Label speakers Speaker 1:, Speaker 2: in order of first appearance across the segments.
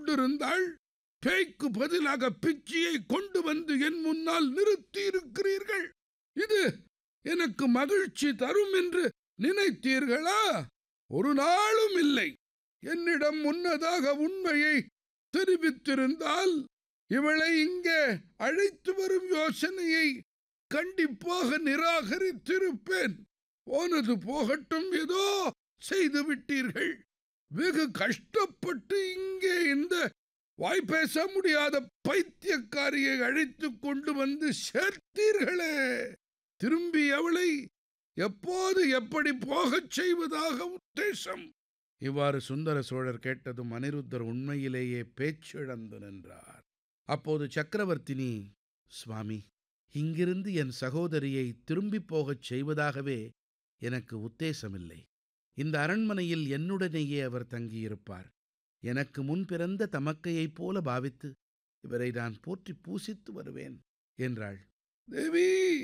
Speaker 1: கொண்டிருந்தாள் பேய்க்கு பதிலாக பிச்சியை கொண்டு வந்து என் முன்னால் நிறுத்தி இருக்கிறீர்கள் இது எனக்கு மகிழ்ச்சி தரும் என்று நினைத்தீர்களா ஒரு நாளும் இல்லை என்னிடம் முன்னதாக உண்மையை தெரிவித்திருந்தால் இவளை இங்கே அழைத்து வரும் யோசனையை கண்டிப்பாக நிராகரித்திருப்பேன் போனது போகட்டும் ஏதோ செய்து விட்டீர்கள் வெகு கஷ்டப்பட்டு இங்கே இந்த வாய் பேச முடியாத பைத்தியக்காரியை அழைத்துக் கொண்டு வந்து சேர்த்தீர்களே திரும்பி அவளை எப்போது எப்படி போகச் செய்வதாக உத்தேசம் இவ்வாறு சுந்தர சோழர் கேட்டதும் அனிருத்தர் உண்மையிலேயே பேச்சிழந்து நின்றார் அப்போது சக்கரவர்த்தினி சுவாமி இங்கிருந்து என் சகோதரியை திரும்பிப் போகச் செய்வதாகவே எனக்கு உத்தேசமில்லை இந்த அரண்மனையில் என்னுடனேயே அவர் தங்கியிருப்பார் எனக்கு முன் பிறந்த தமக்கையைப் போல பாவித்து இவரை நான் போற்றி பூசித்து வருவேன் என்றாள் தேவி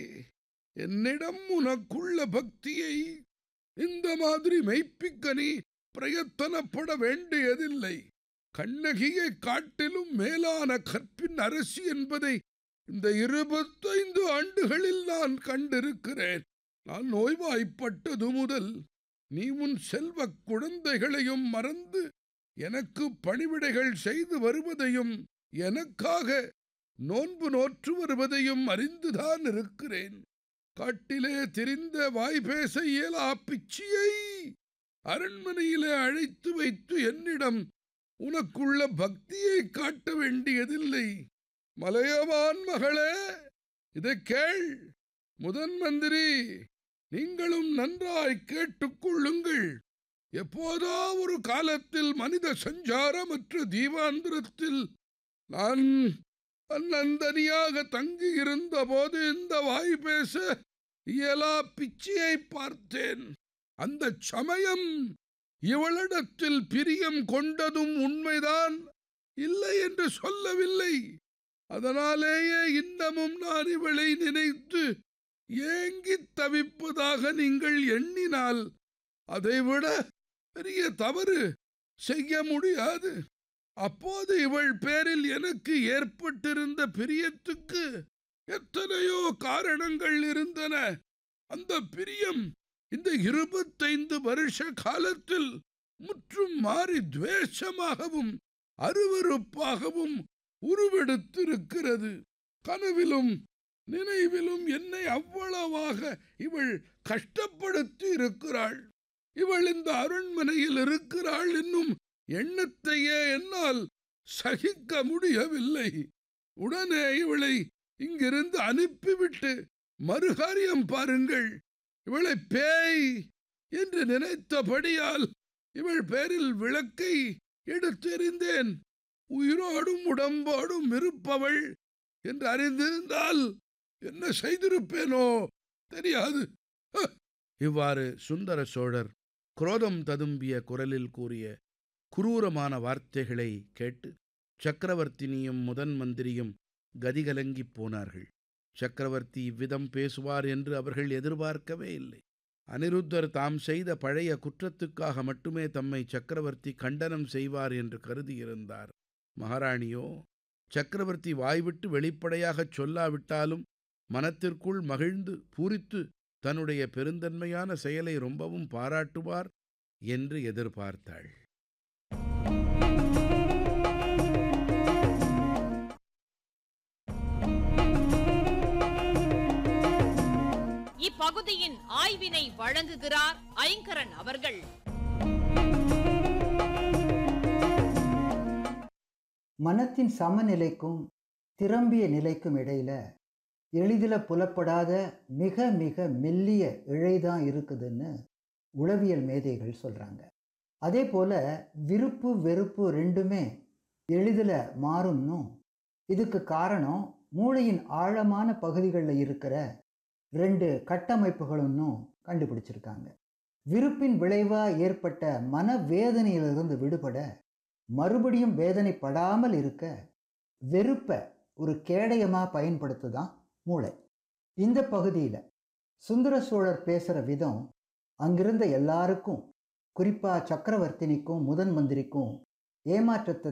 Speaker 1: என்னிடம் உனக்குள்ள பக்தியை இந்த மாதிரி மெய்ப்பிக்க நீ பிரயத்தனப்பட வேண்டியதில்லை கண்ணகியை காட்டிலும் மேலான கற்பின் அரசி என்பதை இந்த இருபத்தைந்து ஆண்டுகளில் நான் கண்டிருக்கிறேன் நான் நோய்வாய்ப்பட்டது முதல் நீ உன் செல்வக் குழந்தைகளையும் மறந்து எனக்கு பணிவிடைகள் செய்து வருவதையும் எனக்காக நோன்பு நோற்று வருவதையும் அறிந்துதான் இருக்கிறேன் காட்டிலே திரிந்த வாய் பேச இயலா பிச்சியை அரண்மனையிலே அழைத்து வைத்து என்னிடம் உனக்குள்ள பக்தியை காட்ட வேண்டியதில்லை மலையவான் மகளே இதை கேள் முதன் மந்திரி நீங்களும் நன்றாய் கேட்டுக்கொள்ளுங்கள் எப்போதோ ஒரு காலத்தில் மனித சஞ்சாரமற்ற தீவாந்திரத்தில் நான் நந்தனியாக தங்கி இருந்த போது இந்த வாய் பேச இயலா பிச்சையை பார்த்தேன் அந்த சமயம் இவளிடத்தில் பிரியம் கொண்டதும் உண்மைதான் இல்லை என்று சொல்லவில்லை அதனாலேயே இன்னமும் நான் இவளை நினைத்து ஏங்கித் தவிப்பதாக நீங்கள் எண்ணினால் அதைவிட பெரிய தவறு செய்ய முடியாது அப்போது இவள் பேரில் எனக்கு ஏற்பட்டிருந்த பிரியத்துக்கு எத்தனையோ காரணங்கள் இருந்தன அந்த பிரியம் இந்த இருபத்தைந்து வருஷ காலத்தில் முற்றும் மாறி துவேஷமாகவும் அருவருப்பாகவும் உருவெடுத்திருக்கிறது கனவிலும் நினைவிலும் என்னை அவ்வளவாக இவள் கஷ்டப்படுத்தி இருக்கிறாள் இவள் இந்த அரண்மனையில் இருக்கிறாள் என்னும் எண்ணத்தையே என்னால் சகிக்க முடியவில்லை உடனே இவளை இங்கிருந்து அனுப்பிவிட்டு மறுகாரியம் பாருங்கள் இவளை பேய் என்று நினைத்தபடியால் இவள் பேரில் விளக்கை எடுத்தெறிந்தேன் உயிரோடும் உடம்போடும் இருப்பவள் என்று அறிந்திருந்தால் என்ன செய்திருப்பேனோ தெரியாது ஹ! இவ்வாறு சுந்தர சோழர் குரோதம் ததும்பிய குரலில் கூறிய குரூரமான வார்த்தைகளை கேட்டு சக்கரவர்த்தினியும் முதன் மந்திரியும் கதிகலங்கிப் போனார்கள் சக்கரவர்த்தி இவ்விதம் பேசுவார் என்று அவர்கள் எதிர்பார்க்கவே இல்லை அனிருத்தர் தாம் செய்த பழைய குற்றத்துக்காக மட்டுமே தம்மை சக்கரவர்த்தி கண்டனம் செய்வார் என்று கருதியிருந்தார் மகாராணியோ சக்கரவர்த்தி வாய்விட்டு வெளிப்படையாகச் சொல்லாவிட்டாலும் மனத்திற்குள் மகிழ்ந்து பூரித்து தன்னுடைய பெருந்தன்மையான செயலை ரொம்பவும் பாராட்டுவார் என்று எதிர்பார்த்தாள்
Speaker 2: இப்பகுதியின் ஆய்வினை வழங்குகிறார் ஐங்கரன் அவர்கள்
Speaker 3: மனத்தின் சமநிலைக்கும் திரம்பிய நிலைக்கும் இடையில எளிதில் புலப்படாத மிக மிக மெல்லிய இழைதான் இருக்குதுன்னு உளவியல் மேதைகள் சொல்கிறாங்க அதே போல் விருப்பு வெறுப்பு ரெண்டுமே எளிதில் மாறும்னும் இதுக்கு காரணம் மூளையின் ஆழமான பகுதிகளில் இருக்கிற ரெண்டு கட்டமைப்புகளும்னு கண்டுபிடிச்சிருக்காங்க விருப்பின் விளைவாக ஏற்பட்ட மனவேதனையிலிருந்து விடுபட மறுபடியும் வேதனைப்படாமல் இருக்க வெறுப்பை ஒரு கேடயமாக பயன்படுத்துதான் மூளை இந்த பகுதியில் சுந்தர சோழர் பேசுகிற விதம் அங்கிருந்த எல்லாருக்கும் குறிப்பாக சக்கரவர்த்தினிக்கும் முதன் மந்திரிக்கும் ஏமாற்றத்தை